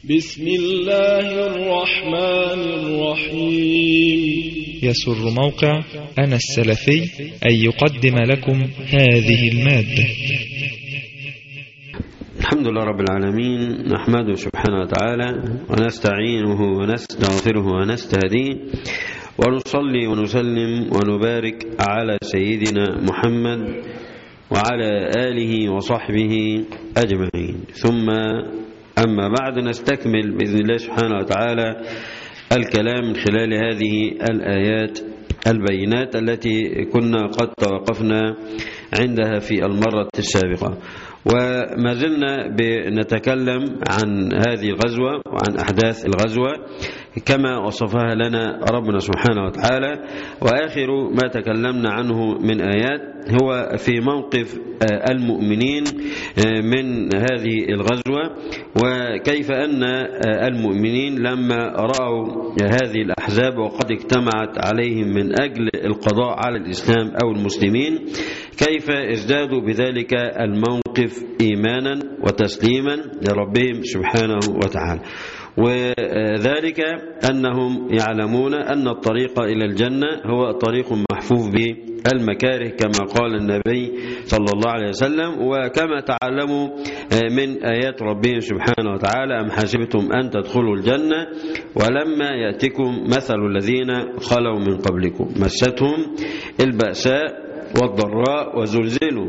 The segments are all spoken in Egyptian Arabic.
بسم الله الرحمن الرحيم يسر موقع أنا السلفي أن يقدم لكم هذه المادة الحمد لله رب العالمين نحمده سبحانه وتعالى ونستعينه ونستغفره ونستهديه ونصلي ونسلم ونبارك على سيدنا محمد وعلى آله وصحبه أجمعين ثم أما بعد نستكمل بإذن الله سبحانه وتعالى الكلام من خلال هذه الآيات البينات التي كنا قد توقفنا عندها في المرة السابقة وما زلنا بنتكلم عن هذه الغزوة وعن أحداث الغزوة كما وصفها لنا ربنا سبحانه وتعالى وآخر ما تكلمنا عنه من آيات هو في موقف المؤمنين من هذه الغزوة وكيف أن المؤمنين لما رأوا هذه الأحزاب وقد اجتمعت عليهم من أجل القضاء على الإسلام أو المسلمين كيف ازدادوا بذلك الموقف إيمانا وتسليما لربهم سبحانه وتعالى وذلك أنهم يعلمون أن الطريق إلى الجنة هو طريق محفوف بالمكاره كما قال النبي صلى الله عليه وسلم وكما تعلموا من آيات ربهم سبحانه وتعالى أم حسبتم أن تدخلوا الجنة ولما يأتكم مثل الذين خلوا من قبلكم مستهم البأساء والضراء وزلزلوا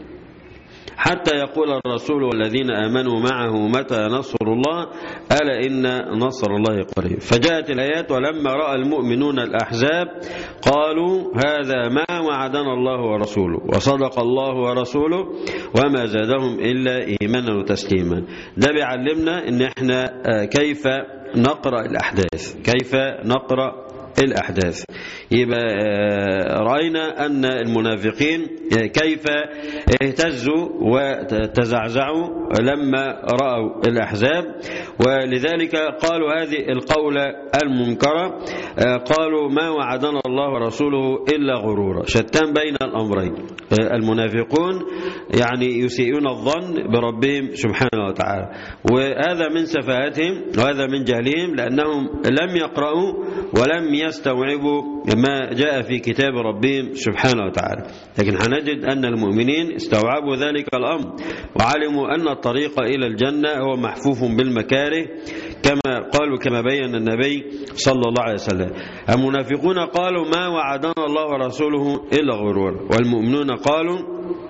حتى يقول الرسول والذين آمنوا معه متى نصر الله ألا إن نصر الله قريب فجاءت الآيات ولما رأى المؤمنون الأحزاب قالوا هذا ما وعدنا الله ورسوله وصدق الله ورسوله وما زادهم إلا إيمانا وتسليما ده بيعلمنا إن إحنا كيف نقرأ الأحداث كيف نقرأ الأحداث يبقى رأينا أن المنافقين كيف اهتزوا وتزعزعوا لما رأوا الأحزاب ولذلك قالوا هذه القولة المنكرة قالوا ما وعدنا الله ورسوله إلا غرورا شتان بين الأمرين المنافقون يعني يسيئون الظن بربهم سبحانه وتعالى وهذا من سفاهتهم وهذا من جهلهم لأنهم لم يقرأوا ولم يستوعبوا ما جاء في كتاب ربهم سبحانه وتعالى لكن هنجد أن المؤمنين استوعبوا ذلك الأمر وعلموا أن الطريق إلى الجنة هو محفوف بالمكاره كما قالوا كما بين النبي صلى الله عليه وسلم المنافقون قالوا ما وعدنا الله ورسوله إلا غرورا والمؤمنون قالوا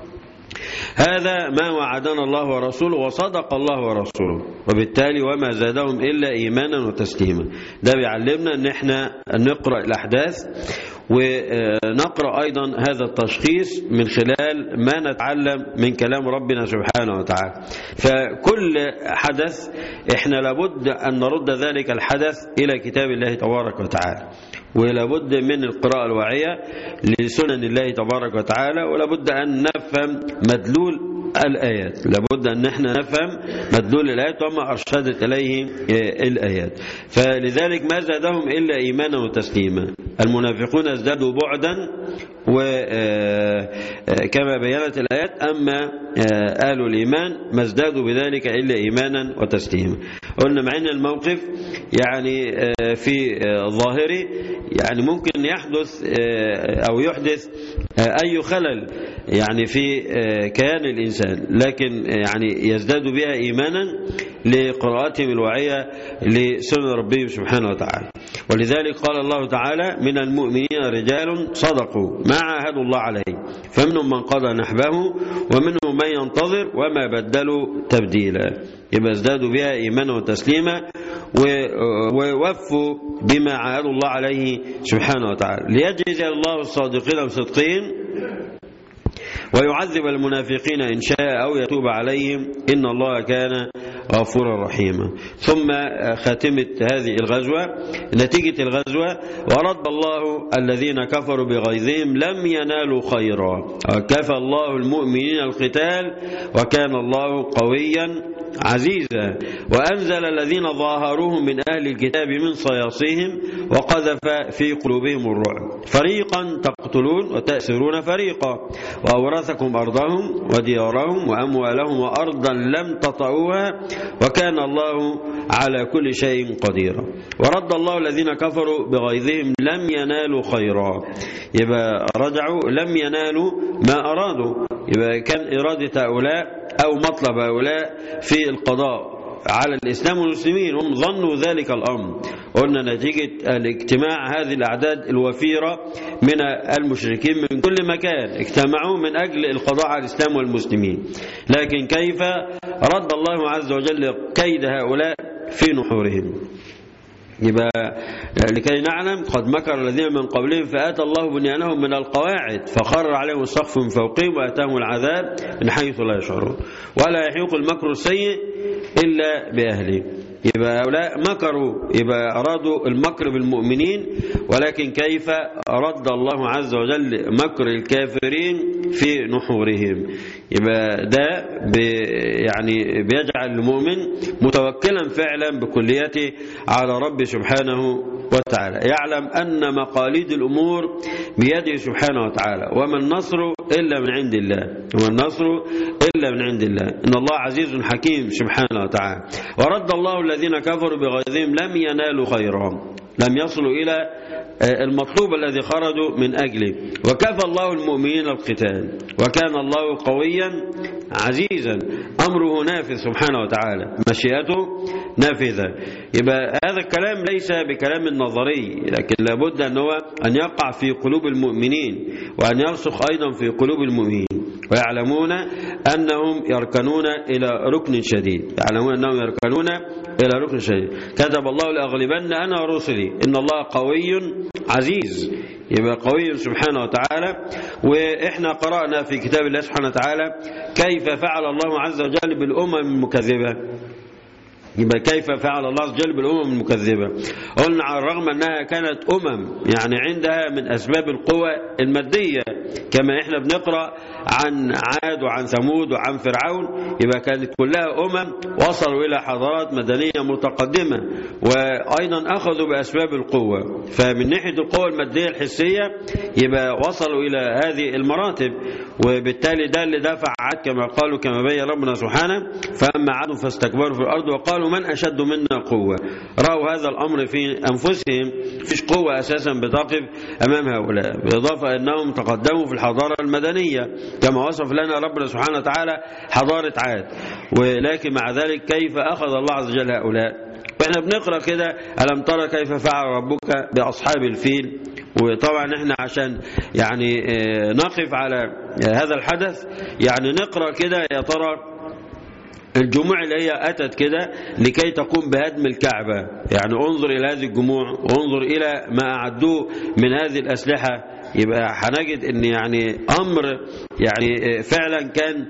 هذا ما وعدنا الله ورسوله وصدق الله ورسوله وبالتالي وما زادهم إلا إيمانا وتسليما ده بيعلمنا أن احنا نقرأ الأحداث ونقرأ أيضا هذا التشخيص من خلال ما نتعلم من كلام ربنا سبحانه وتعالى فكل حدث احنا لابد أن نرد ذلك الحدث إلى كتاب الله تبارك وتعالى ولابد من القراءة الواعية لسنن الله تبارك وتعالى ولابد أن نفهم مدلول الآيات لابد أن نحن نفهم مدلول الآيات وما أرشدت إليه الآيات فلذلك ما زادهم إلا إيمانا وتسليما المنافقون ازدادوا بعدا وكما بينت الآيات أما آل الإيمان ما ازدادوا بذلك إلا إيمانا وتسليما قلنا مع أن الموقف يعني في ظاهره يعني ممكن يحدث أو يحدث أي خلل يعني في كيان الإنسان لكن يعني يزداد بها إيمانا لقراءتهم الواعية لسنن ربهم سبحانه وتعالى ولذلك قال الله تعالى من المؤمنين رجال صدقوا ما عاهدوا الله عليه فمنهم من قضى نحبه ومنهم من ينتظر وما بدلوا تبديلا يبقى ازدادوا بها إيمانا وتسليما ووفوا بما عاهدوا الله عليه سبحانه وتعالى ليجزي الله الصادقين بصدقهم ويعذب المنافقين إن شاء أو يتوب عليهم إن الله كان غفورا رحيما ثم خاتمة هذه الغزوة نتيجة الغزوة ورد الله الذين كفروا بغيظهم لم ينالوا خيرا وكفى الله المؤمنين القتال وكان الله قويا عزيزا وأنزل الذين ظاهروهم من أهل الكتاب من صياصيهم وقذف في قلوبهم الرعب فريقا تقتلون وتأسرون فريقا وأورثكم أرضهم وديارهم وأموالهم وأرضا لم تطئوها وكان الله على كل شيء قديرا ورد الله الذين كفروا بغيظهم لم ينالوا خيرا يبقى رجعوا لم ينالوا ما أرادوا يبقى كان إرادة هؤلاء أو مطلب هؤلاء في القضاء على الإسلام والمسلمين هم ظنوا ذلك الأمر قلنا نتيجة الاجتماع هذه الأعداد الوفيرة من المشركين من كل مكان اجتمعوا من أجل القضاء على الإسلام والمسلمين لكن كيف رد الله عز وجل كيد هؤلاء في نحورهم يبقى لكي نعلم قد مكر الذين من قبلهم فآتى الله بنيانهم من القواعد فخر عليهم السقف من فوقهم وآتاهم العذاب من حيث لا يشعرون ولا يحيق المكر السيء إلا بأهله يبقى هؤلاء مكروا يبقى أرادوا المكر بالمؤمنين ولكن كيف رد الله عز وجل مكر الكافرين في نحورهم يبقى ده بي يعني بيجعل المؤمن متوكلا فعلا بكليته على رب سبحانه وتعالى يعلم أن مقاليد الأمور بيده سبحانه وتعالى وما النصر إلا من عند الله وما النصر إلا من عند الله إن الله عزيز حكيم سبحانه وتعالى ورد الله الذين كفروا بغيظهم لم ينالوا خيرهم لم يصلوا إلى المطلوب الذي خرجوا من أجله وكفى الله المؤمنين القتال وكان الله قويا عزيزا أمره نافذ سبحانه وتعالى مشيئته نافذة يبقى هذا الكلام ليس بكلام نظري لكن لابد أن هو أن يقع في قلوب المؤمنين وأن يرسخ أيضا في قلوب المؤمنين ويعلمون أنهم يركنون إلى ركن شديد يعلمون أنهم يركنون إلى ركن شديد كتب الله لأغلبن أنا ورسلي إن الله قوي عزيز يبقى قوي سبحانه وتعالى وإحنا قرأنا في كتاب الله سبحانه وتعالى كيف فعل الله عز وجل بالأمم المكذبة يبقى كيف فعل الله عز وجل بالأمم المكذبة قلنا على الرغم أنها كانت أمم يعني عندها من أسباب القوة المادية كما إحنا بنقرأ عن عاد وعن ثمود وعن فرعون يبقى كانت كلها أمم وصلوا إلى حضارات مدنية متقدمة وأيضا أخذوا بأسباب القوة فمن ناحية القوة المادية الحسية يبقى وصلوا إلى هذه المراتب وبالتالي ده اللي دفع عاد كما قالوا كما بين ربنا سبحانه فأما عادوا فاستكبروا في الأرض وقالوا من أشد منا قوة رأوا هذا الأمر في أنفسهم فيش قوة أساسا بتقف أمام هؤلاء بالإضافة أنهم تقدموا في الحضارة المدنية كما وصف لنا ربنا سبحانه وتعالى حضارة عاد ولكن مع ذلك كيف أخذ الله عز وجل هؤلاء واحنا بنقرأ كده ألم ترى كيف فعل ربك بأصحاب الفيل وطبعا احنا عشان يعني نقف على هذا الحدث يعني نقرأ كده يا ترى الجموع اللي هي أتت كده لكي تقوم بهدم الكعبة يعني انظر إلى هذه الجموع وانظر إلى ما أعدوه من هذه الأسلحة يبقى هنجد ان يعني امر يعني فعلا كان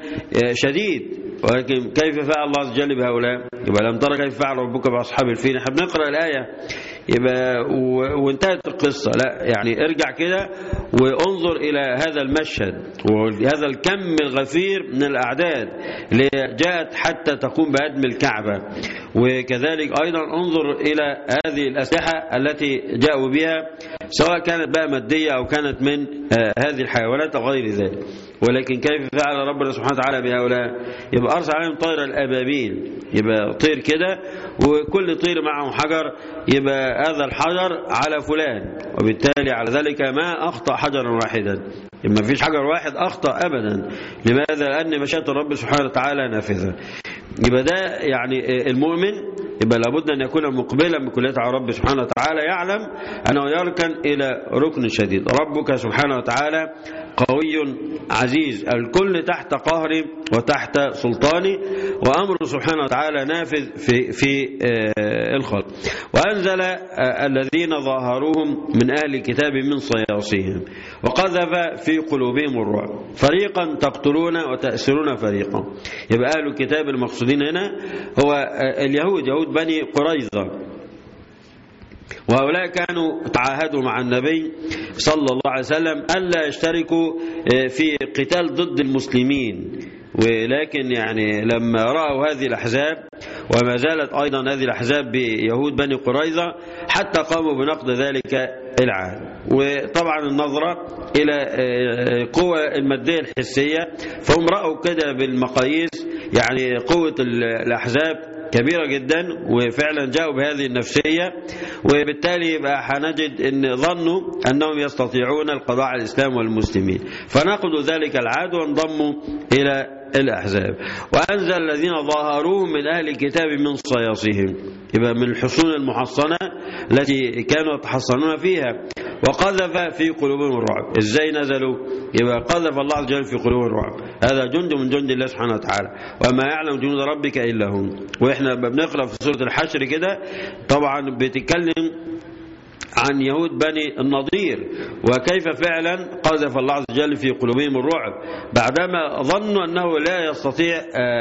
شديد ولكن كيف فعل الله عز وجل بهؤلاء يبقى لم ترى كيف فعل ربك باصحاب الفيل احنا بنقرا الايه يبقى وانتهت القصه لا يعني ارجع كده وانظر الى هذا المشهد وهذا الكم الغفير من الاعداد اللي جاءت حتى تقوم بهدم الكعبه وكذلك ايضا انظر الى هذه الاسلحه التي جاءوا بها سواء كانت بقى ماديه او كانت من هذه الحيوانات او غير ذلك ولكن كيف فعل ربنا سبحانه وتعالى بهؤلاء يبقى أرسل عليهم طير الأبابيل يبقى طير كده وكل طير معه حجر يبقى هذا الحجر على فلان وبالتالي على ذلك ما أخطأ حجرا واحدا ما فيش حجر واحد أخطأ أبدا لماذا؟ لأن مشيئة الرب سبحانه وتعالى نافذة يبقى ده يعني المؤمن يبقى لابد أن يكون مقبلا بكلية على رب سبحانه وتعالى يعلم أنه يركن إلى ركن شديد ربك سبحانه وتعالى قوي عزيز الكل تحت قهره وتحت سلطانه وأمره سبحانه وتعالى نافذ في, في الخلق وأنزل الذين ظاهروهم من أهل الكتاب من صياصيهم وقذف في قلوبهم الرعب فريقا تقتلون وتأسرون فريقا يبقى أهل الكتاب المقصودين هنا هو اليهود يهود بني قريظة وهؤلاء كانوا تعاهدوا مع النبي صلى الله عليه وسلم ألا يشتركوا في قتال ضد المسلمين ولكن يعني لما رأوا هذه الأحزاب وما زالت أيضا هذه الأحزاب بيهود بني قريظة حتى قاموا بنقد ذلك العهد وطبعا النظرة إلى قوة المادية الحسية فهم رأوا كده بالمقاييس يعني قوة الأحزاب كبيرة جدا وفعلا جاءوا بهذه النفسية وبالتالي يبقى هنجد ان ظنوا انهم يستطيعون القضاء على الاسلام والمسلمين فنقضوا ذلك العهد وانضموا الى الأحزاب وأنزل الذين ظاهروهم من أهل الكتاب من صياصهم يبقى من الحصون المحصنة التي كانوا يتحصنون فيها وقذف في قلوبهم الرعب ازاي نزلوا يبقى قذف الله عز وجل في قلوبهم الرعب هذا جند من جند الله سبحانه وتعالى وما يعلم جنود ربك الا هم واحنا بنقرا في سوره الحشر كده طبعا بتتكلم عن يهود بني النضير وكيف فعلا قذف الله عز وجل في قلوبهم الرعب بعدما ظنوا أنه لا يستطيع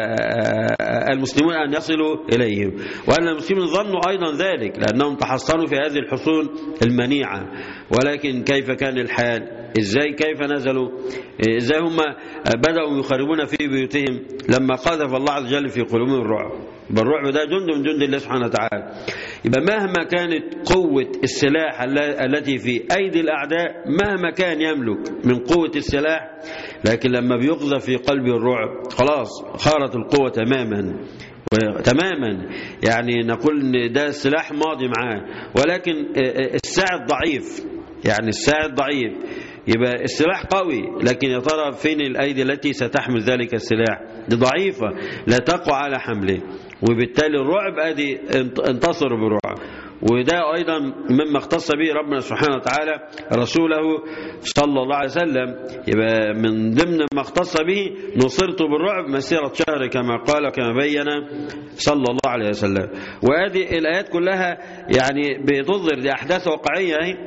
المسلمون أن يصلوا إليهم وأن المسلمين ظنوا أيضا ذلك لأنهم تحصنوا في هذه الحصون المنيعة ولكن كيف كان الحال ازاي كيف نزلوا ازاي هم بدأوا يخربون في بيوتهم لما قذف الله عز وجل في قلوبهم الرعب بالرعب ده جند من جند الله سبحانه وتعالى يبقى مهما كانت قوة السلاح التي في أيدي الأعداء مهما كان يملك من قوة السلاح لكن لما بيقذف في قلبه الرعب خلاص خارت القوة تماما تماما يعني نقول ان ده السلاح ماضي معاه ولكن الساعد ضعيف يعني الساعد ضعيف يبقى السلاح قوي لكن يا ترى فين الايدي التي ستحمل ذلك السلاح دي ضعيفه لا تقوى على حمله وبالتالي الرعب ادي انتصر بالرعب وده أيضا مما اختص به ربنا سبحانه وتعالى رسوله صلى الله عليه وسلم يبقى من ضمن ما اختص به نصرت بالرعب مسيرة شهر كما قال كما بين صلى الله عليه وسلم وهذه الآيات كلها يعني بتظهر دي أحداث واقعية اهي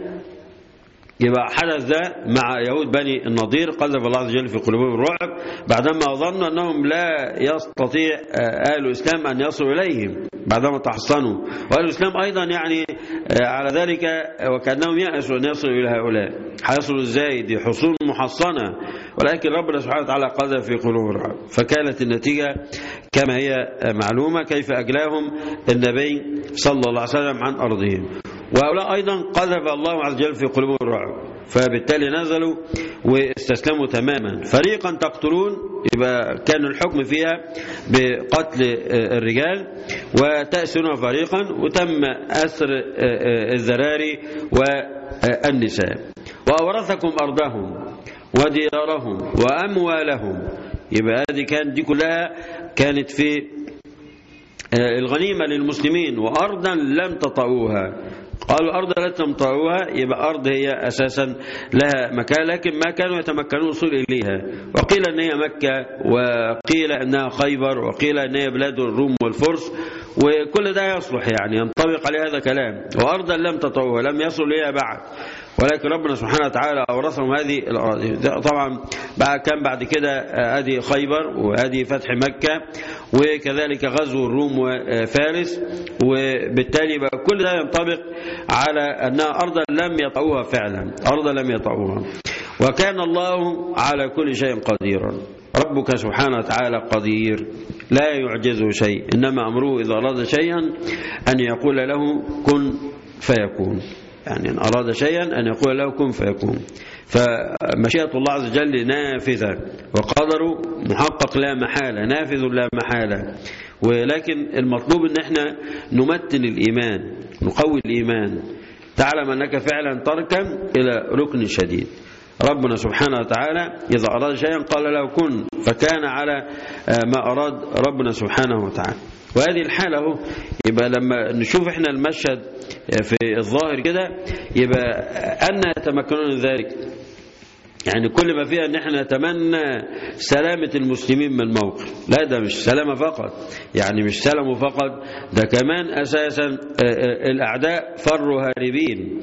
يبقى حدث ده مع يهود بني النضير قذف الله عز وجل في قلوبهم الرعب بعدما ظنوا أنهم لا يستطيع أهل الإسلام أن يصلوا إليهم بعدما تحصنوا وأهل الإسلام أيضا يعني على ذلك وكأنهم يأسوا أن يصلوا إلى هؤلاء هيصلوا إزاي دي حصون محصنة ولكن ربنا سبحانه وتعالى قذف في قلوبهم الرعب فكانت النتيجة كما هي معلومة كيف أجلاهم النبي صلى الله عليه وسلم عن أرضهم وهؤلاء أيضا قذف الله عز وجل في قلوبهم الرعب فبالتالي نزلوا واستسلموا تماما فريقا تقتلون يبقى كان الحكم فيها بقتل الرجال وتأسرون فريقا وتم أسر الذراري والنساء وأورثكم أرضهم وديارهم وأموالهم يبقى هذه كانت دي كلها كانت في الغنيمة للمسلمين وأرضا لم تطئوها قالوا أرض لا تمطروها يبقى أرض هي أساسا لها مكان لكن ما كانوا يتمكنون الوصول إليها وقيل أن هي مكة وقيل أنها خيبر وقيل أن هي بلاد الروم والفرس وكل ده يصلح يعني ينطبق عليه هذا كلام وأرضا لم تطروها لم يصل إليها بعد ولكن ربنا سبحانه وتعالى أورثهم هذه الأراضي طبعا بقى كان بعد كده هذه خيبر وهذه فتح مكة وكذلك غزو الروم وفارس وبالتالي بقى كل ده ينطبق على أنها أرضا لم يطعوها فعلا أرضا لم يطعوها وكان الله على كل شيء قديرا ربك سبحانه وتعالى قدير لا يعجزه شيء إنما أمره إذا أراد شيئا أن يقول له كن فيكون يعني إن أراد شيئا أن يقول له كن فيكون فمشيئة الله عز وجل نافذة وقدره محقق لا محالة نافذ لا محالة ولكن المطلوب ان احنا نمتن الإيمان نقوي الإيمان تعلم أنك فعلا تركن إلى ركن شديد ربنا سبحانه وتعالى إذا أراد شيئا قال له كن فكان على ما أراد ربنا سبحانه وتعالى وهذه الحالة اهو يبقى لما نشوف احنا المشهد في الظاهر كده يبقى أن يتمكنون ذلك يعني كل ما فيها ان احنا نتمنى سلامة المسلمين من الموقف لا ده مش سلامة فقط يعني مش سلموا فقط ده كمان اساسا الاعداء فروا هاربين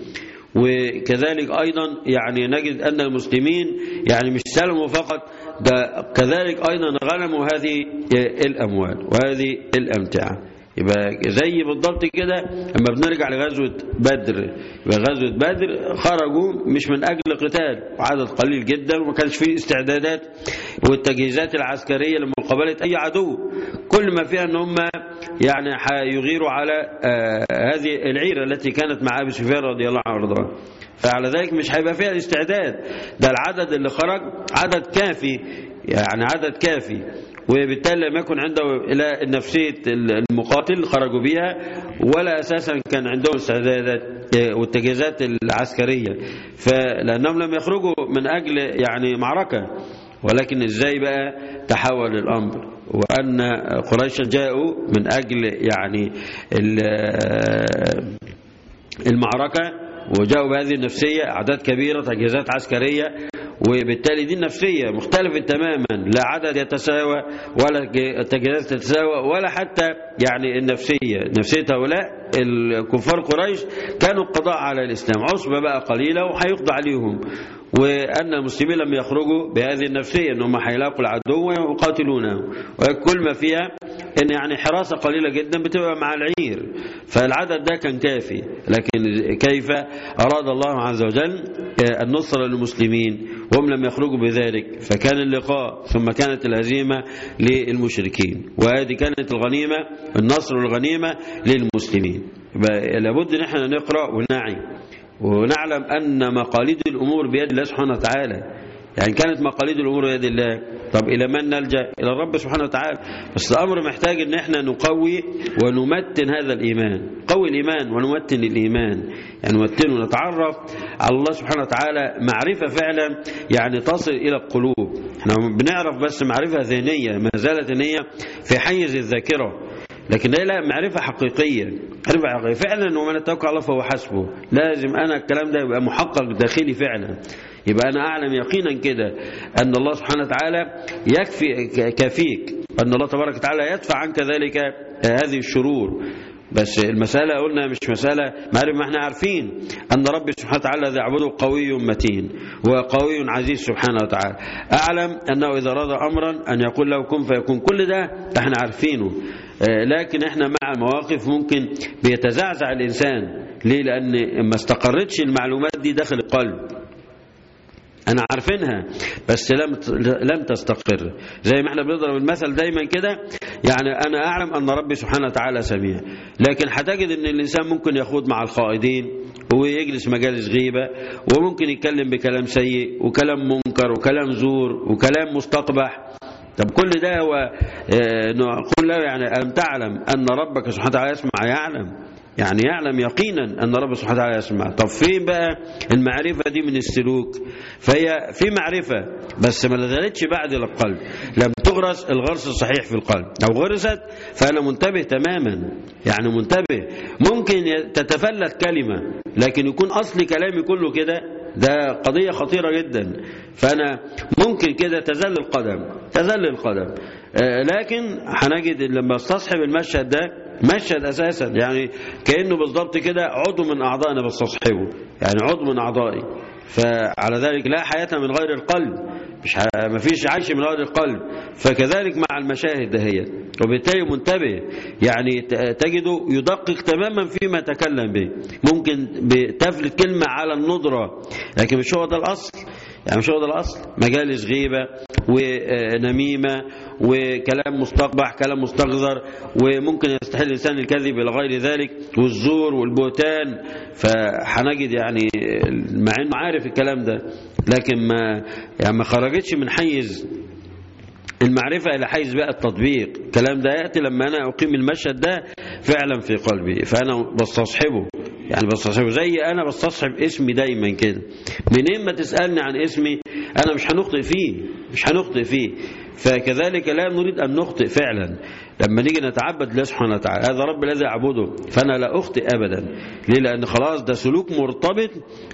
وكذلك ايضا يعني نجد ان المسلمين يعني مش سلموا فقط ده كذلك ايضا غنموا هذه الاموال وهذه الامتعه يبقى زي بالضبط كده لما بنرجع لغزوة بدر يبقى غزوة بدر خرجوا مش من أجل قتال وعدد قليل جدا وما كانش فيه استعدادات والتجهيزات العسكرية لمقابلة أي عدو كل ما فيها أن هم يعني يغيروا على آه هذه العيرة التي كانت مع أبي سفيان رضي الله عنه وارضاه فعلى ذلك مش هيبقى فيها الاستعداد ده العدد اللي خرج عدد كافي يعني عدد كافي وبالتالي لم يكن عنده إلى نفسية المقاتل خرجوا بها ولا أساسا كان عندهم استعدادات والتجهيزات العسكرية فلأنهم لم يخرجوا من أجل يعني معركة ولكن ازاي بقى تحول الامر وان قريشا جاءوا من اجل يعني المعركه وجاءوا بهذه النفسيه اعداد كبيره تجهيزات عسكريه وبالتالي دي النفسيه مختلفه تماما لا عدد يتساوى ولا تجهيزات تتساوى ولا حتى يعني النفسيه نفسيه هؤلاء الكفار قريش كانوا القضاء على الاسلام عصبه بقى قليله وهيقضى عليهم وأن المسلمين لم يخرجوا بهذه النفسية أنهم هيلاقوا العدو ويقاتلونه وكل ما فيها أن يعني حراسة قليلة جدا بتبقى مع العير فالعدد ده كان كافي لكن كيف أراد الله عز وجل النصر للمسلمين وهم لم يخرجوا بذلك فكان اللقاء ثم كانت الهزيمة للمشركين وهذه كانت الغنيمة النصر والغنيمة للمسلمين لابد ان احنا نقرأ ونعي ونعلم أن مقاليد الأمور بيد الله سبحانه وتعالى يعني كانت مقاليد الأمور بيد الله طب إلى من نلجأ إلى الرب سبحانه وتعالى بس الأمر محتاج أن احنا نقوي ونمتن هذا الإيمان قوي الإيمان ونمتن الإيمان يعني نمتن ونتعرف على الله سبحانه وتعالى معرفة فعلا يعني تصل إلى القلوب احنا بنعرف بس معرفة ذهنية ما زالت ان هي في حيز الذاكرة لكن هي لا معرفة حقيقية معرفة حقيقية فعلا ومن اتوكل على الله فهو حسبه لازم أنا الكلام ده يبقى محقق داخلي فعلا يبقى أنا أعلم يقينا كده أن الله سبحانه وتعالى يكفي كافيك أن الله تبارك وتعالى يدفع عنك ذلك هذه الشرور بس المسألة قلنا مش مسألة معرفة ما احنا عارفين أن ربي سبحانه وتعالى ذي عبده قوي متين وقوي عزيز سبحانه وتعالى أعلم أنه إذا أراد أمرا أن يقول له كن فيكون كل ده احنا عارفينه لكن احنا مع المواقف ممكن بيتزعزع الإنسان ليه لأن ما استقرتش المعلومات دي داخل القلب أنا عارفينها بس لم لم تستقر زي ما احنا بنضرب المثل دايما كده يعني أنا أعلم أن ربي سبحانه وتعالى سميع لكن هتجد أن الإنسان ممكن يخوض مع الخائضين ويجلس مجالس غيبة وممكن يتكلم بكلام سيء وكلام منكر وكلام زور وكلام مستقبح طب كل ده هو نقول له يعني ألم تعلم أن ربك سبحانه وتعالى يسمع يعلم يعني يعلم يقينا أن رب سبحانه وتعالى يسمع طب فين بقى المعرفة دي من السلوك فهي في معرفة بس ما نزلتش بعد القلب لم تغرس الغرس الصحيح في القلب لو غرست فأنا منتبه تماما يعني منتبه ممكن تتفلت كلمة لكن يكون أصل كلامي كله كده ده قضية خطيرة جدا فأنا ممكن كده تزل القدم تزل القدم لكن هنجد لما استصحب المشهد ده مشهد اساسا يعني كانه بالضبط كده عضو من اعضائنا بستصحبه يعني عضو من اعضائي فعلى ذلك لا حياه من غير القلب مش ما فيش عيش من غير القلب فكذلك مع المشاهد دهيت وبالتالي منتبه يعني تجده يدقق تماما فيما تكلم به ممكن بتفلت كلمه على الندره لكن مش هو ده الاصل يعني مش هو ده الاصل مجالس غيبه ونميمه وكلام مستقبح كلام مستغذر وممكن يستحل الانسان الكذب الى غير ذلك والزور والبهتان فهنجد يعني مع انه عارف الكلام ده لكن ما يعني ما خرجتش من حيز المعرفة إلى حيز بقى التطبيق الكلام ده يأتي لما أنا أقيم المشهد ده فعلا في قلبي فأنا بستصحبه يعني بستصحبه زي أنا بستصحب اسمي دايما كده منين ما تسألني عن اسمي أنا مش هنخطئ فيه مش هنخطئ فيه فكذلك لا نريد أن نخطئ فعلا لما نيجي نتعبد الله سبحانه وتعالى هذا رب الذي أعبده فأنا لا أخطئ أبدا ليه لأن خلاص ده سلوك مرتبط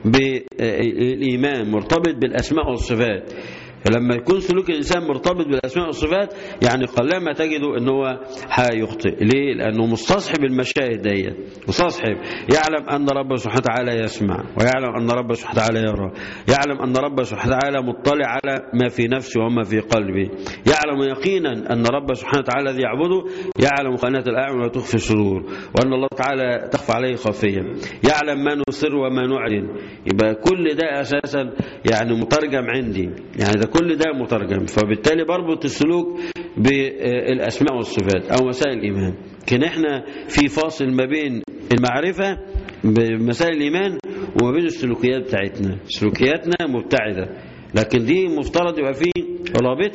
بالإيمان مرتبط بالأسماء والصفات فلما يكون سلوك الإنسان مرتبط بالأسماء والصفات يعني قلما تجده أنه هو هيخطئ ليه؟ لأنه مستصحب المشاهد ديت مستصحب يعلم أن رب سبحانه وتعالى يسمع ويعلم أن رب سبحانه وتعالى يرى يعلم أن رب سبحانه وتعالى مطلع على ما في نفسه وما في قلبه يعلم يقينا أن رب سبحانه وتعالى الذي يعبده يعلم خانات الأعين وتخفي الصدور وأن الله تعالى تخفى عليه خافيا يعلم ما نسر وما نعلن يبقى كل ده أساسا يعني مترجم عندي يعني ده كل ده مترجم فبالتالي بربط السلوك بالأسماء والصفات أو مسائل الإيمان لكن احنا في فاصل ما بين المعرفة بمسائل الإيمان وما بين السلوكيات بتاعتنا سلوكياتنا مبتعدة لكن دي مفترض يبقى فيه رابطة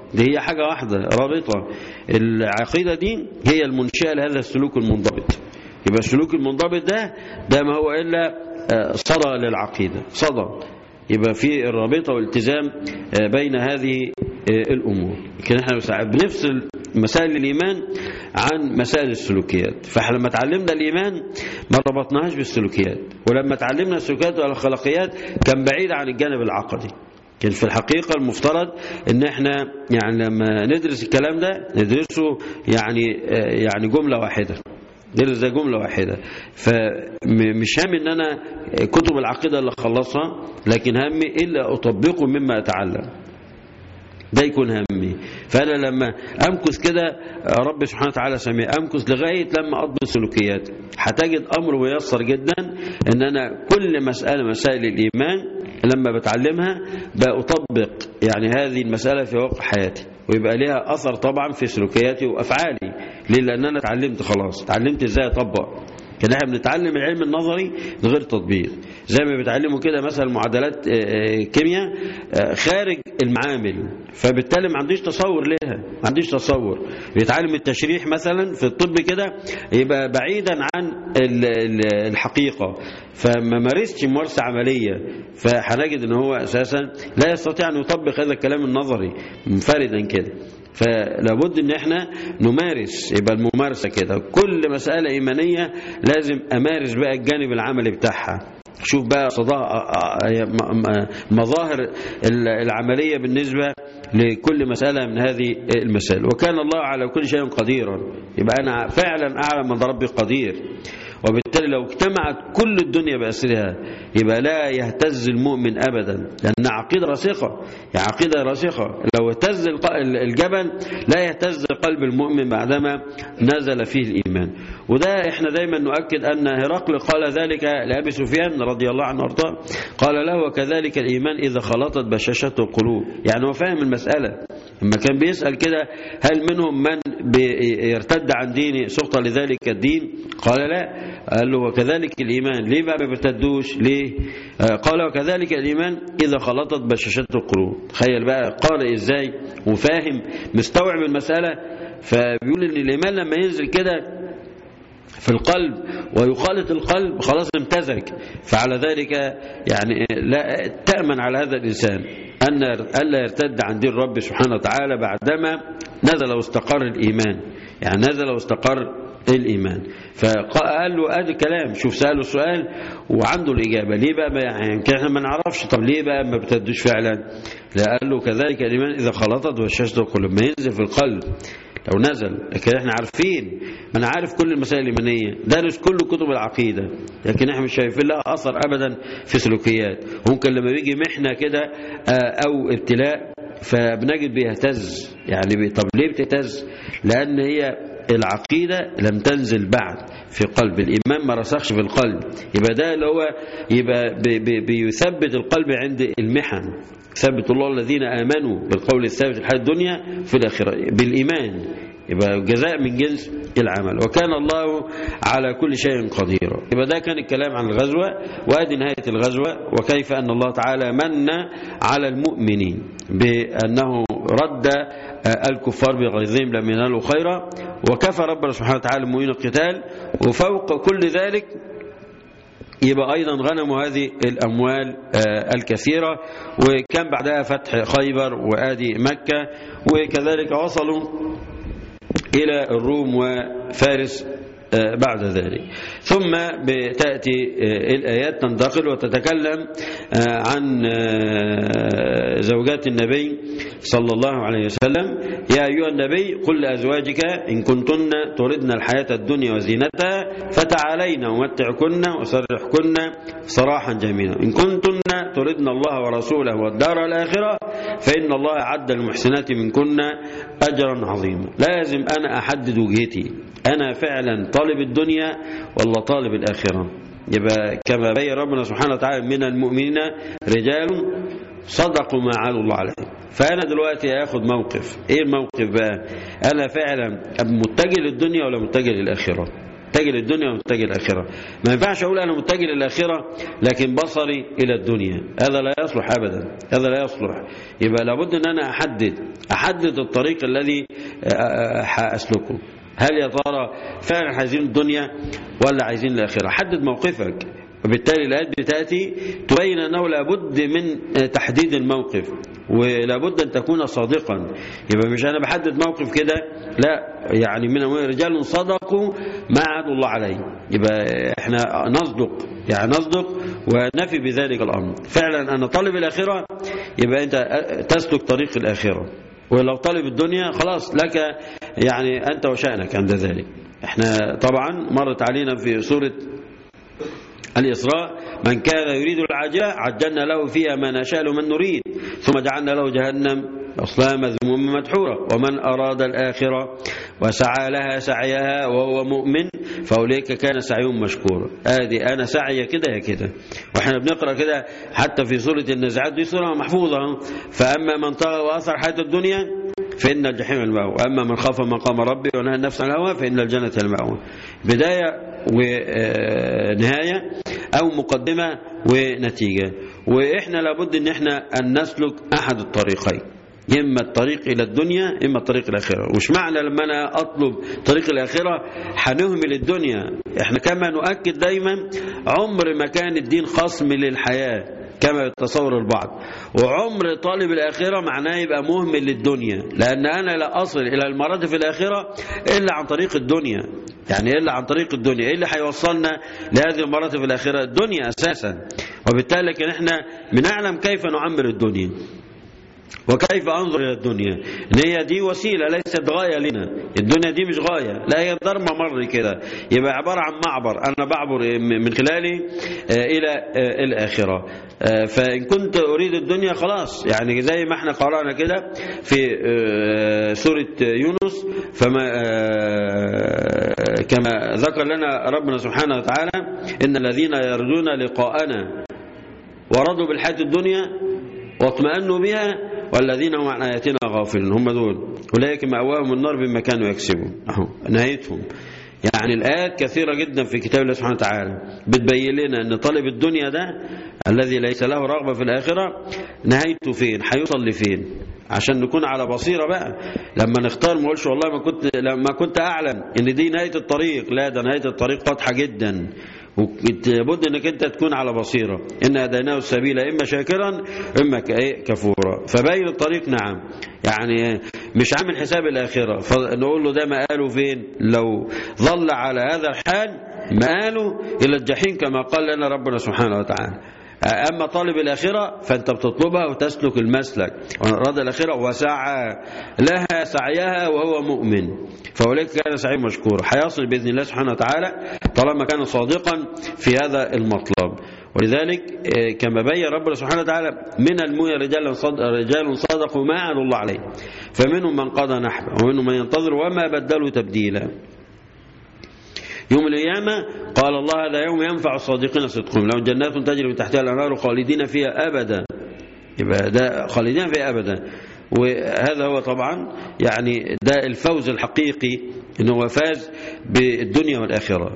دي هي حاجة واحدة رابطة العقيدة دي هي المنشأة لهذا السلوك المنضبط يبقى السلوك المنضبط ده ده ما هو إلا صدى للعقيدة صدى يبقى في الرابطة والالتزام بين هذه الأمور لكن احنا بنفصل مسائل الإيمان عن مسائل السلوكيات فاحنا لما تعلمنا الإيمان ما ربطناهاش بالسلوكيات ولما تعلمنا السلوكيات والأخلاقيات كان بعيد عن الجانب العقدي كان في الحقيقة المفترض ان احنا يعني لما ندرس الكلام ده ندرسه يعني يعني جملة واحدة ندرس ده جملة واحدة فمش هم ان انا كتب العقيدة اللي اخلصها لكن همي الا اطبقه مما اتعلم ده يكون همي فأنا لما أمكث كده رب سبحانه وتعالى سميه أمكث لغاية لما أضبط سلوكيات هتجد أمر ميسر جدا أن أنا كل مسألة مسائل الإيمان لما بتعلمها بأطبق يعني هذه المسألة في واقع حياتي ويبقى لها أثر طبعا في سلوكياتي وأفعالي ليه لأن أنا اتعلمت خلاص اتعلمت إزاي أطبق كان احنا بنتعلم العلم النظري من غير تطبيق زي ما بيتعلموا كده مثلا معادلات كيمياء خارج المعامل فبالتالي ما عنديش تصور لها ما عنديش تصور بيتعلم التشريح مثلا في الطب كده يبقى بعيدا عن الحقيقة فما مارستش ممارسة عملية فهنجد ان هو اساسا لا يستطيع ان يطبق هذا الكلام النظري منفردا كده فلابد ان احنا نمارس يبقى الممارسة كده كل مسألة ايمانية لازم امارس بقى الجانب العملي بتاعها شوف بقى مظاهر العملية بالنسبة لكل مسألة من هذه المسائل وكان الله على كل شيء قديرا يبقى أنا فعلا أعلم أن ربي قدير وبالتالي لو اجتمعت كل الدنيا بأسرها يبقى لا يهتز المؤمن أبدا لأن عقيدة راسخة يعني عقيدة راسخة لو اهتز الجبل لا يهتز قلب المؤمن بعدما نزل فيه الإيمان وده احنا دايما نؤكد أن هرقل قال ذلك لأبي سفيان رضي الله عنه وارضاه قال له وكذلك الإيمان إذا خلطت بشاشته القلوب يعني هو فاهم المسألة لما كان بيسأل كده هل منهم من يرتد عن دينه سقط لذلك الدين قال لا قال له وكذلك الإيمان ليه بقى ما بيرتدوش ليه قال وكذلك الإيمان إذا خلطت بشاشته القلوب تخيل بقى قال إزاي وفاهم مستوعب المسألة فبيقول إن الإيمان لما ينزل كده في القلب ويخالط القلب خلاص امتزج فعلى ذلك يعني لا تأمن على هذا الإنسان أن ألا يرتد عن دين رب سبحانه وتعالى بعدما نزل واستقر الإيمان يعني نزل واستقر الإيمان فقال له ادي كلام شوف سأله السؤال وعنده الإجابة ليه بقى ما يعني احنا ما نعرفش طب ليه بقى ما بتدوش فعلا لا قال له كذلك الإيمان إذا خلطت وشاشته القلوب ما ينزل في القلب لو نزل لكن احنا عارفين ما انا عارف كل المسائل الايمانيه دارس كل كتب العقيده لكن احنا مش شايفين لها اثر ابدا في سلوكيات ممكن لما بيجي محنه كده او ابتلاء فبنجد بيهتز يعني طب ليه بتهتز لان هي العقيدة لم تنزل بعد في قلب الإيمان ما رسخش في القلب يبقى ده اللي هو يبقى بي بي بيثبت القلب عند المحن ثبت الله الذين آمنوا بالقول الثابت في الحياة الدنيا في الآخرة بالإيمان يبقى جزاء من جنس العمل وكان الله على كل شيء قدير يبقى ده كان الكلام عن الغزوة وادي نهاية الغزوة وكيف أن الله تعالى من على المؤمنين بأنه رد الكفار بغيظهم لم ينالوا خيرا وكفى ربنا سبحانه وتعالى المؤمنين القتال وفوق كل ذلك يبقى أيضا غنموا هذه الأموال الكثيرة وكان بعدها فتح خيبر وآدي مكة وكذلك وصلوا إلى الروم وفارس بعد ذلك ثم بتأتي الآيات تنتقل وتتكلم عن زوجات النبي صلى الله عليه وسلم يا أيها النبي قل لأزواجك إن كنتن تردن الحياة الدنيا وزينتها فتعالين ومتعكن وسرحكن سراحا جميلا إن كنتن تردن الله ورسوله والدار الآخرة فإن الله عد المحسنات منكن أجرا عظيما لازم أنا أحدد وجهتي أنا فعلا طالب الدنيا ولا طالب الآخرة يبقى كما بين ربنا سبحانه وتعالى من المؤمنين رجال صدقوا ما عالوا الله عليه فأنا دلوقتي هاخد موقف إيه الموقف بقى أنا فعلا متجه للدنيا ولا متجه للآخرة متجه للدنيا ومتجه للآخرة ما ينفعش أقول أنا متجه للآخرة لكن بصري إلى الدنيا هذا لا يصلح أبدا هذا لا يصلح يبقى لابد أن أنا أحدد أحدد الطريق الذي أسلكه هل يا ترى فعلا عايزين الدنيا ولا عايزين الآخرة حدد موقفك وبالتالي الآيات بتأتي تبين أنه لابد من تحديد الموقف ولابد أن تكون صادقا يبقى مش أنا بحدد موقف كده لا يعني من رجال صدقوا ما عادوا الله عليه يبقى احنا نصدق يعني نصدق ونفي بذلك الأمر فعلا أنا طالب الآخرة يبقى أنت تسلك طريق الآخرة ولو طالب الدنيا خلاص لك يعني أنت وشأنك عند ذلك احنا طبعا مرت علينا في سورة الإسراء من كان يريد العاجلة عجلنا له فيها ما نشاء من نريد ثم جعلنا له جهنم أصلها مذموم مدحورة ومن أراد الآخرة وسعى لها سعيها وهو مؤمن فأولئك كان سعيهم مشكورا آدي أنا سعي كده يا كده وإحنا بنقرأ كده حتى في سورة النزعات دي سورة محفوظة فأما من طغى وأثر حياة الدنيا فإن الجحيم المأوى وأما من خاف مقام ربه ونهى النفس عن الهوى فإن الجنة المأوى بداية ونهاية أو مقدمة ونتيجة وإحنا لابد أن إحنا أن نسلك أحد الطريقين إما الطريق إلى الدنيا إما الطريق الآخرة وش معنى لما أنا أطلب طريق الآخرة هنهمل الدنيا إحنا كما نؤكد دايما عمر ما كان الدين خصم للحياة كما يتصور البعض وعمر طالب الآخرة معناه يبقى مهمل للدنيا لأن أنا لا أصل إلى المراتب الآخرة إلا عن طريق الدنيا يعني إلا عن طريق الدنيا إيه اللي هيوصلنا لهذه المراتب الآخرة الدنيا أساسا وبالتالي لكن إحنا بنعلم كيف نعمر الدنيا وكيف أنظر إلى الدنيا إن هي دي وسيلة ليست غاية لنا الدنيا دي مش غاية لا هي ضرب ممر كده يبقى عبارة عن معبر أنا بعبر من خلاله إلى الآخرة فإن كنت أريد الدنيا خلاص يعني زي ما احنا قرأنا كده في سورة يونس فما كما ذكر لنا ربنا سبحانه وتعالى إن الذين يرجون لقاءنا ورضوا بالحياة الدنيا واطمأنوا بها والذين هم عن آياتنا غافلون هم دول أولئك مأواهم النار بما كانوا يكسبون أهو نهايتهم يعني الآيات كثيرة جدا في كتاب الله سبحانه وتعالى بتبين لنا أن طالب الدنيا ده الذي ليس له رغبة في الآخرة نهايته فين هيوصل لفين عشان نكون على بصيرة بقى لما نختار ما اقولش والله ما كنت لما كنت أعلم أن دي نهاية الطريق لا ده نهاية الطريق واضحة جدا لابد انك انت تكون على بصيره ان هديناه السبيل اما شاكرا اما كفورا فبين الطريق نعم يعني مش عامل حساب الاخره فنقول له ده مآله فين لو ظل على هذا الحال مآله الى الجحيم كما قال لنا ربنا سبحانه وتعالى أما طالب الآخرة فأنت بتطلبها وتسلك المسلك وأراد الآخرة وسعى لها سعيها وهو مؤمن فأولئك كان سعي مشكور حيصل بإذن الله سبحانه وتعالى طالما كان صادقا في هذا المطلب ولذلك كما بين ربنا سبحانه وتعالى من المؤمن رجال صدق رجال صدقوا ما عهد الله عليه فمنهم من قضى نحبه ومنهم من ينتظر وما بدلوا تبديلا يوم القيامة قال الله هذا يوم ينفع الصادقين صدقهم لهم جنات تجري من تحتها الأنهار خالدين فيها أبدا يبقى ده خالدين فيها أبدا وهذا هو طبعا يعني ده الفوز الحقيقي انه هو فاز بالدنيا والآخرة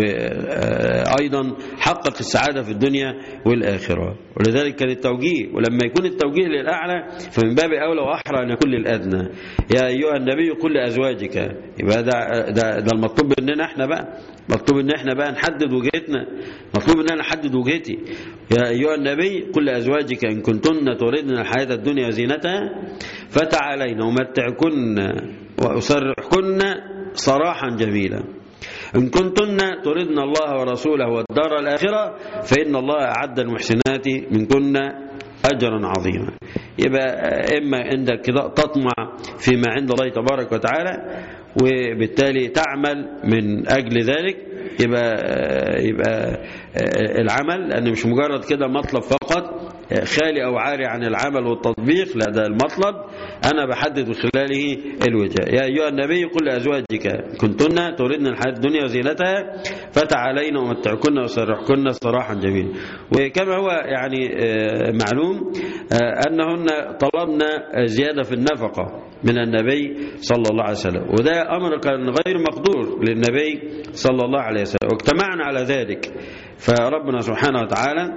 وأيضا حقق السعادة في الدنيا والآخرة ولذلك كان التوجيه ولما يكون التوجيه للأعلى فمن باب أولى وأحرى أن يكون للأدنى يا أيها النبي قل لأزواجك يبقى ده, ده, ده المطلوب مننا احنا بقى مطلوب ان احنا بقى نحدد وجهتنا مطلوب ان انا احدد وجهتي يا ايها النبي قل لازواجك ان كنتن تردن الحياه الدنيا وزينتها فتعالين امتعكن واسرحكن سراحا جميلا إن كنتن تردن الله ورسوله والدار الآخرة فإن الله أعد المحسنات منكن أجرا عظيما يبقى إما عندك تطمع فيما عند الله تبارك وتعالى وبالتالي تعمل من أجل ذلك يبقى يبقى العمل لأن مش مجرد كده مطلب فقط خالي أو عاري عن العمل والتطبيق لا ده المطلب أنا بحدد من خلاله الوجه يا أيها النبي قل لأزواجك كنتن تردن الحياة الدنيا وزينتها فتعالين ومتعكن وسرحكن صراحا جميلا وكما هو يعني معلوم أنهن طلبنا زيادة في النفقة من النبي صلى الله عليه وسلم وده أمر كان غير مقدور للنبي صلى الله عليه وسلم واجتمعنا على ذلك فربنا سبحانه وتعالى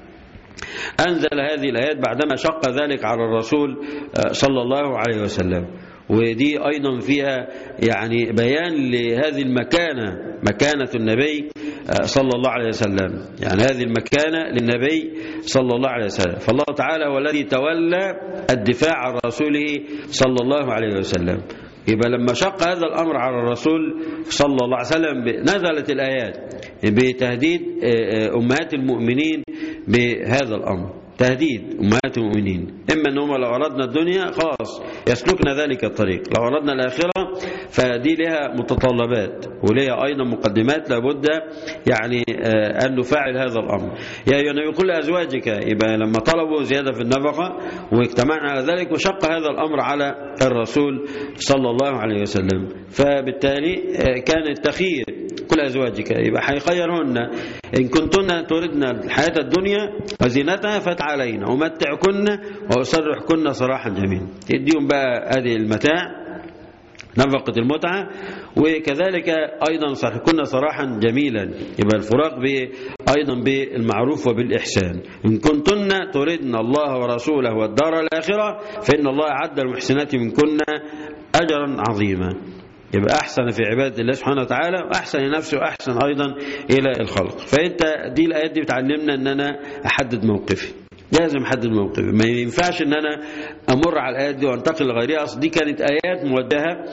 أنزل هذه الآيات بعدما شق ذلك على الرسول صلى الله عليه وسلم ودي أيضا فيها يعني بيان لهذه المكانة مكانة النبي صلى الله عليه وسلم يعني هذه المكانة للنبي صلى الله عليه وسلم فالله تعالى هو الذي تولى الدفاع عن رسوله صلى الله عليه وسلم يبقى لما شق هذا الأمر على الرسول صلى الله عليه وسلم نزلت الآيات بتهديد أمهات المؤمنين بهذا الأمر تهديد أمهات المؤمنين إما أنهم لو أردنا الدنيا خلاص يسلكنا ذلك الطريق لو أردنا الآخرة فدي لها متطلبات ولها أيضا مقدمات لابد يعني أن نفعل هذا الأمر يا أيها النبي قل لأزواجك يبقى لما طلبوا زيادة في النفقة واجتمعنا على ذلك وشق هذا الأمر على الرسول صلى الله عليه وسلم فبالتالي كان التخيير كل أزواجك يبقى هيخيرهن إن كنتن تردن الحياة الدنيا وزينتها فتعالين ومتعكن وأسرحكن صراحا جميلا تديهم بقى هذه المتاع نفقة المتعة وكذلك أيضا صرحكن صراحا جميلا يبقى الفراق أيضا بالمعروف وبالإحسان إن كنتن تردن الله ورسوله والدار الآخرة فإن الله أعد المحسنات منكن أجرا عظيما يبقى أحسن في عبادة الله سبحانه وتعالى وأحسن لنفسه وأحسن أيضا إلى الخلق فأنت دي الآيات دي بتعلمنا أن أنا أحدد موقفي لازم احدد موقفي ما ينفعش ان انا امر على الايات دي وانتقل لغيرها اصل دي كانت ايات موجهه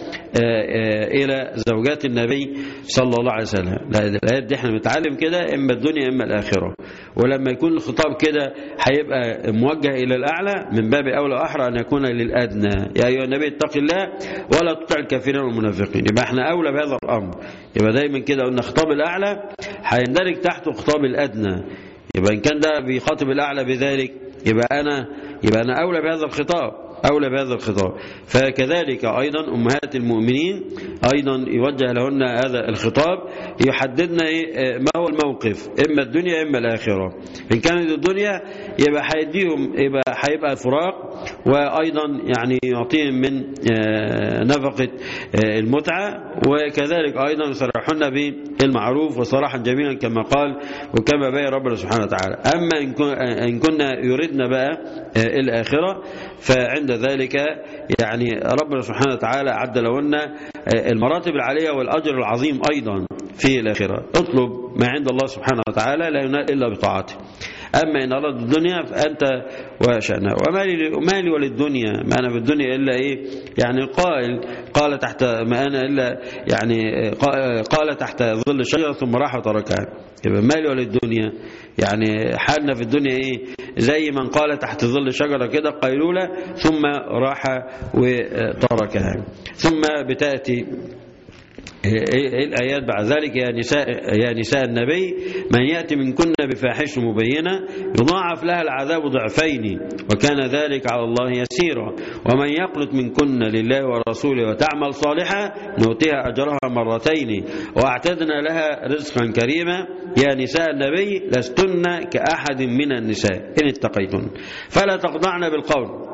الى زوجات النبي صلى الله عليه وسلم لا الايات دي احنا بنتعلم كده اما الدنيا اما الاخره ولما يكون الخطاب كده هيبقى موجه الى الاعلى من باب اولى واحرى ان يكون للادنى يا ايها النبي اتق الله ولا تطع الكافرين والمنافقين يبقى احنا اولى بهذا الامر يبقى دايما كده قلنا خطاب الاعلى هيندرج تحته خطاب الادنى يبقى إن كان ده بيخاطب الأعلى بذلك يبقى أنا يبقى أنا أولى بهذا الخطاب أولى بهذا الخطاب فكذلك أيضا أمهات المؤمنين أيضا يوجه لهن هذا الخطاب يحددنا إيه ما هو الموقف إما الدنيا إما الآخرة إن كانت الدنيا يبقى هيديهم يبقى هيبقى الفراق وأيضا يعني يعطيهم من نفقة المتعة وكذلك أيضا يصرحون بالمعروف وصراحا جميلا كما قال وكما بين ربنا سبحانه وتعالى أما إن كنا يردنا بقى الآخرة فعند ذلك يعني ربنا سبحانه وتعالى عد لهن المراتب العالية والأجر العظيم أيضا في الآخرة اطلب ما عند الله سبحانه وتعالى لا ينال إلا بطاعته أما إن أراد الدنيا فأنت وشأنها وما لي ما لي وللدنيا ما أنا بالدنيا إلا إيه يعني قائل قال تحت ما أنا إلا يعني قال تحت ظل الشجرة ثم راح وتركها يبقى ما لي وللدنيا يعني حالنا في الدنيا إيه زي من قال تحت ظل شجرة كده قيلولة ثم راح وتركها ثم بتأتي الآيات بعد ذلك يا نساء, يا نساء النبي من يأتي منكن بفاحش مبينة يضاعف لها العذاب ضعفين وكان ذلك على الله يسيرا ومن يقلت منكن لله ورسوله وتعمل صالحا نؤتيها أجرها مرتين واعتدنا لها رزقا كريما يا نساء النبي لستن كأحد من النساء إن اتقيتن فلا تخضعن بالقول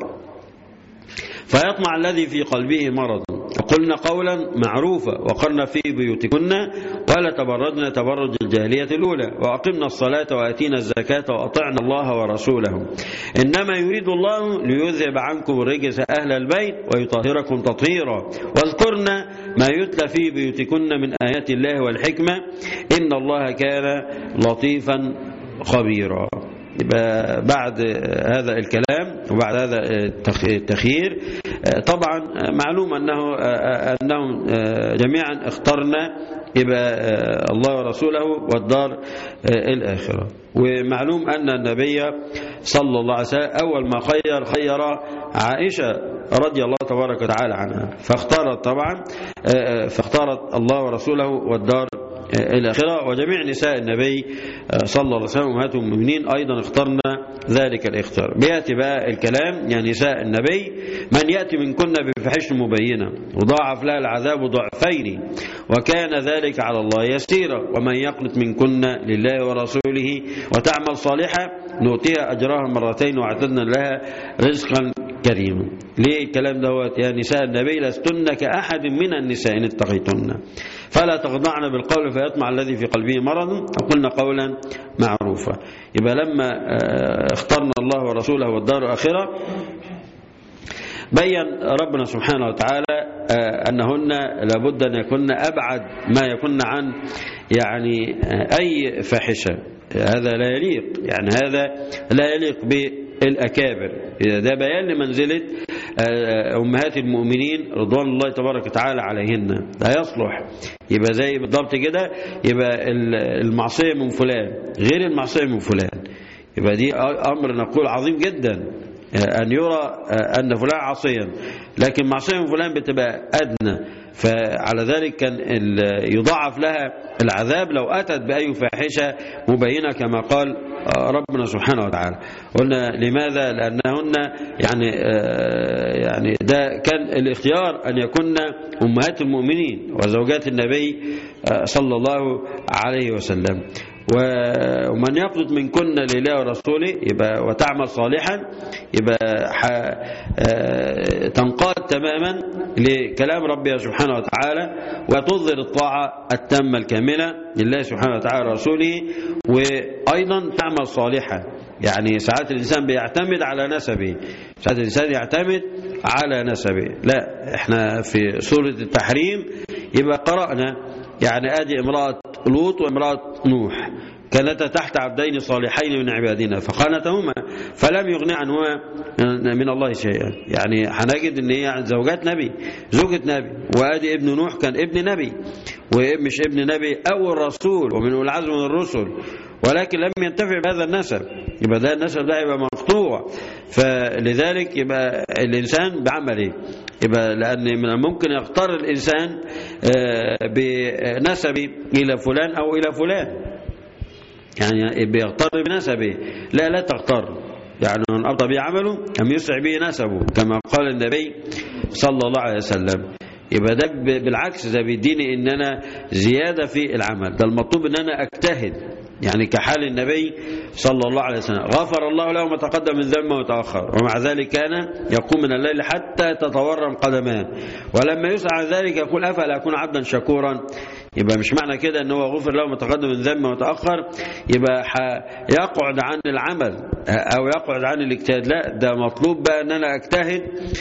فيطمع الذي في قلبه مرض وقلنا قولا معروفا وقرنا في بيوتكن ولا تبردن تبرج الجاهلية الأولى وأقمنا الصلاة وآتينا الزكاة وأطعنا الله ورسوله إنما يريد الله ليذهب عنكم الرجس أهل البيت ويطهركم تطهيرا واذكرنا ما يتلى في بيوتكن من آيات الله والحكمة إن الله كان لطيفا خبيرا يبقى بعد هذا الكلام وبعد هذا التخيير طبعا معلوم أنه أنهم جميعا اخترنا يبقى الله ورسوله والدار الآخرة ومعلوم أن النبي صلى الله عليه وسلم أول ما خير خير عائشة رضي الله تبارك وتعالى عنها فاختارت طبعا فاختارت الله ورسوله والدار الآخرة وجميع نساء النبي صلى الله عليه وسلم أمهات المؤمنين أيضا اخترنا ذلك الاختيار بيأتي بقى الكلام يعني نساء النبي من يأتي منكن بفحش مبينة وضاعف لها العذاب ضعفين وكان ذلك على الله يسيرا ومن يقنط منكن لله ورسوله وتعمل صالحا نؤتيها أجرها مرتين واعتدنا لها رزقا كريما ليه الكلام دوت يا نساء النبي لستن كأحد من النساء إن اتقيتن فلا تخضعن بالقول فيطمع الذي في قلبه مرض وقلن قولا معروفا يبقى لما اخترنا الله ورسوله والدار الآخرة بين ربنا سبحانه وتعالى أنهن لابد أن يكن أبعد ما يكن عن يعني أي فاحشة هذا لا يليق يعني هذا لا يليق بالأكابر ده بيان لمنزلة أمهات المؤمنين رضوان الله تبارك وتعالى عليهن لا يصلح يبقى زي بالضبط كده يبقى المعصية من فلان غير المعصية من فلان يبقى دي أمر نقول عظيم جدا أن يرى أن فلان عصيا لكن معصية من فلان بتبقى أدنى فعلى ذلك كان يضاعف لها العذاب لو أتت بأي فاحشة مبينة كما قال ربنا سبحانه وتعالى قلنا لماذا لأنهن يعني يعني ده كان الاختيار أن يكون أمهات المؤمنين وزوجات النبي صلى الله عليه وسلم ومن يقنط منكن لله ورسوله يبقى وتعمل صالحا يبقى تنقاد تماما لكلام ربها سبحانه وتعالى وتظهر الطاعة التامة الكاملة لله سبحانه وتعالى ورسوله وأيضا تعمل صالحا يعني ساعات الإنسان بيعتمد على نسبه ساعات الإنسان يعتمد على نسبه لا احنا في سورة التحريم يبقى قرأنا يعني ادي امرأة لوط وامرأة نوح كانتا تحت عبدين صالحين من عبادنا فخانتهما فلم يغني عنهما من الله شيئا يعني هنجد ان هي زوجات نبي زوجة نبي وادي ابن نوح كان ابن نبي ومش ابن نبي او الرسول ومن العزم من الرسل ولكن لم ينتفع بهذا النسب يبقى ده النسب ده يبقى مقطوع فلذلك يبقى الانسان بعمله يبقى لأن من الممكن يختار الإنسان بنسبه إلى فلان أو إلى فلان يعني بيغتر بنسبه لا لا تغتر يعني من أبطى به عمله أم يسرع به نسبه كما قال النبي صلى الله عليه وسلم يبقى ده بالعكس ده بيديني ان انا زيادة في العمل ده المطلوب ان انا اجتهد يعني كحال النبي صلى الله عليه وسلم غفر الله له ما تقدم من ذنبه وتأخر ومع ذلك كان يقوم من الليل حتى تتورم قدمان ولما يسعى ذلك يقول أفلا أكون عبدا شكورا يبقى مش معنى كده ان هو غفر له ما تقدم من ذنبه وتأخر يبقى يقعد عن العمل او يقعد عن الاجتهاد لا ده مطلوب بقى ان انا اجتهد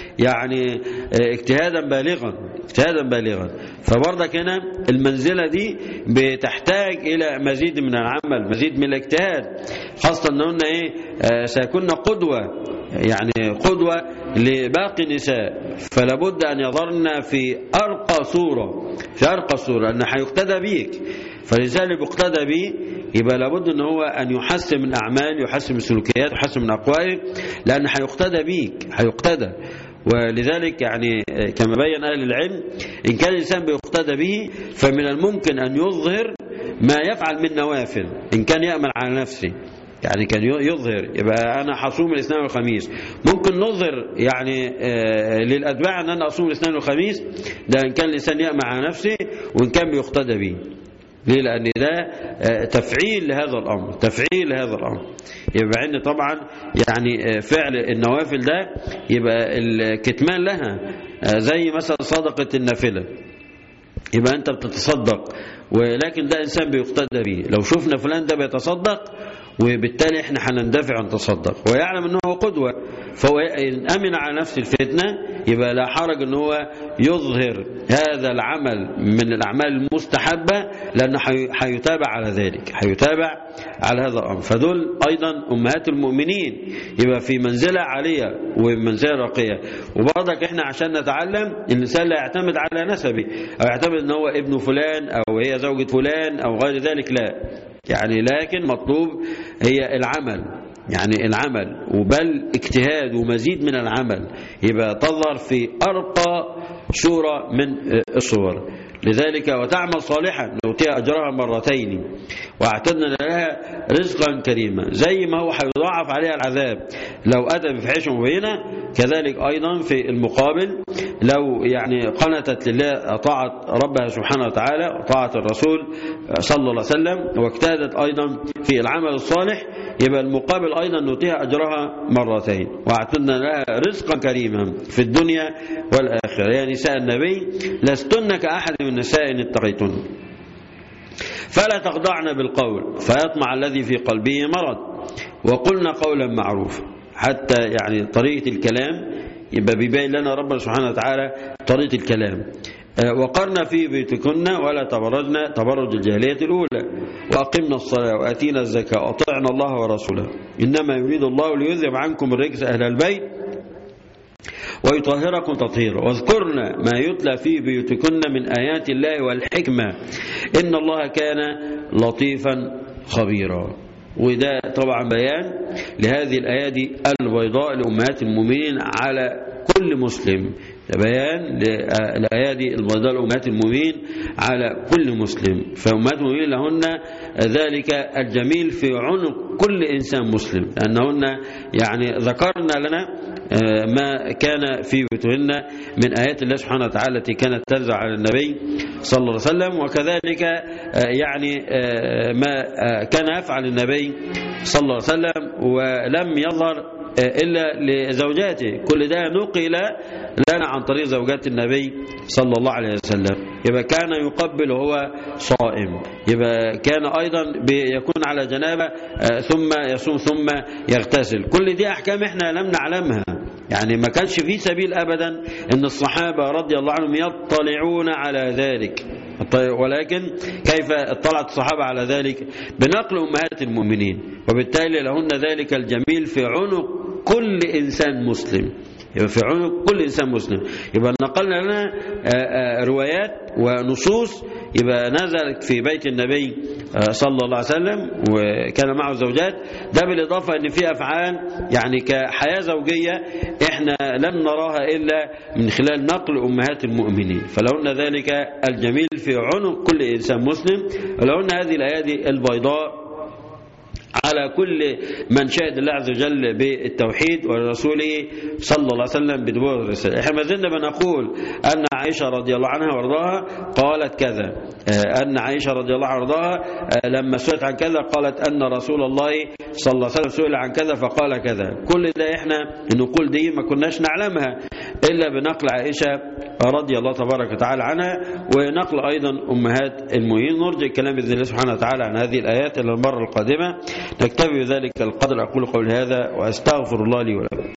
يعني اجتهادا بالغا اجتهادا بالغا فبرضك هنا المنزلة دي بتحتاج الى مزيد من العمل مزيد من الاجتهاد خاصة ان قلنا ايه آه سيكون قدوة يعني قدوة لباقي النساء فلا بد أن يظهرن في أرقى صورة في أرقى صورة أن هيقتدى بيك فلذلك يقتدى به يبقى لابد ان هو ان يحسن من اعمال يحسن من سلوكيات يحسن من اقواله لان هيقتدى بيك هيقتدى ولذلك يعني كما بين اهل العلم ان كان الانسان بيقتدى به فمن الممكن ان يظهر ما يفعل من نوافل ان كان يامل على نفسه يعني كان يظهر يبقى انا حصوم الاثنين والخميس ممكن نظهر يعني آه للاتباع ان انا اصوم الاثنين والخميس ده ان كان الانسان يامل على نفسه وان كان بيقتدى به ليه لأن ده تفعيل لهذا الأمر تفعيل لهذا الأمر يبقى عندي طبعا يعني فعل النوافل ده يبقى الكتمان لها زي مثلا صدقة النافلة يبقى أنت بتتصدق ولكن ده إنسان بيقتدى به لو شفنا فلان ده بيتصدق وبالتالي احنا هنندفع ونتصدق ويعلم انه هو قدوة فهو إن أمن على نفس الفتنة يبقى لا حرج ان هو يظهر هذا العمل من الأعمال المستحبة لأنه حيتابع على ذلك حيتابع على هذا الأمر فدول أيضا أمهات المؤمنين يبقى في منزلة عالية ومنزلة راقية وبرضك احنا عشان نتعلم الإنسان لا يعتمد على نسبه أو يعتمد ان هو ابن فلان أو هي زوجة فلان أو غير ذلك لا يعني لكن مطلوب هي العمل يعني العمل وبل اجتهاد ومزيد من العمل يبقى تظهر في أرقى صورة من الصور لذلك وتعمل صالحا نؤتيها أجرها مرتين واعتدنا لها رزقا كريما زي ما هو هيضاعف عليها العذاب لو أتى بفحش مبينة كذلك أيضا في المقابل لو يعني قنتت لله أطاعت ربها سبحانه وتعالى وطاعت الرسول صلى الله عليه وسلم واجتهدت أيضا في العمل الصالح يبقى المقابل أيضا نؤتيها أجرها مرتين واعتدنا لها رزقا كريما في الدنيا والآخرة يا نساء النبي لستن كأحد من النساء إن اتقيتن فلا تخضعن بالقول فيطمع الذي في قلبه مرض وقلنا قولا معروفا حتى يعني طريقة الكلام يبقى بيبين لنا ربنا سبحانه وتعالى طريقة الكلام وقرنا في بيوتكن ولا تبرجنا تبرج الجاهلية الأولى وأقمنا الصلاة وأتينا الزكاة وأطعنا الله ورسوله إنما يريد الله ليذهب عنكم الرجس أهل البيت ويطهركم تطهيرا واذكرن ما يتلى في بيوتكن من آيات الله والحكمة إن الله كان لطيفا خبيرا وده طبعا بيان لهذه الآيات البيضاء لأمهات المؤمنين على كل مسلم ده بيان للآيات البيضاء لأمهات المؤمنين على كل مسلم فأمهات المؤمنين لهن ذلك الجميل في عنق كل إنسان مسلم لأنهن يعني ذكرنا لنا ما كان في بيوتهن من آيات الله سبحانه وتعالى التي كانت تنزل على النبي صلى الله عليه وسلم وكذلك يعني ما كان يفعل النبي صلى الله عليه وسلم ولم يظهر إلا لزوجاته كل ده نقل لنا عن طريق زوجات النبي صلى الله عليه وسلم يبقى كان يقبل وهو صائم يبقى كان أيضا يكون على جنابة ثم يصوم ثم يغتسل كل دي أحكام احنا لم نعلمها يعني ما كانش في سبيل أبدا أن الصحابة رضي الله عنهم يطلعون على ذلك ولكن كيف اطلعت الصحابة على ذلك بنقل أمهات المؤمنين وبالتالي لهن ذلك الجميل في عنق كل إنسان مسلم يبقى في عنق كل إنسان مسلم يبقى نقلنا لنا روايات ونصوص يبقى نزلت في بيت النبي صلى الله عليه وسلم وكان معه زوجات ده بالإضافة أن في أفعال يعني كحياة زوجية إحنا لم نراها إلا من خلال نقل أمهات المؤمنين فلهن ذلك الجميل في عنق كل إنسان مسلم ولهن هذه الأيادي البيضاء على كل من شهد الله عز وجل بالتوحيد ورسوله صلى الله عليه وسلم بنبوة الرسالة احنا ما زلنا بنقول أن عائشة رضي الله عنها وارضاها قالت كذا أن عائشة رضي الله عنها وارضاها لما سئلت عن كذا قالت أن رسول الله صلى الله عليه وسلم سئل عن كذا فقال كذا كل ده احنا نقول دي ما كناش نعلمها إلا بنقل عائشة رضي الله تبارك وتعالى عنها ونقل أيضا أمهات المؤمنين نرجع الكلام بإذن الله سبحانه وتعالى عن هذه الآيات إلى المرة القادمة نكتفي بذلك القدر أقول قول هذا وأستغفر الله لي ولكم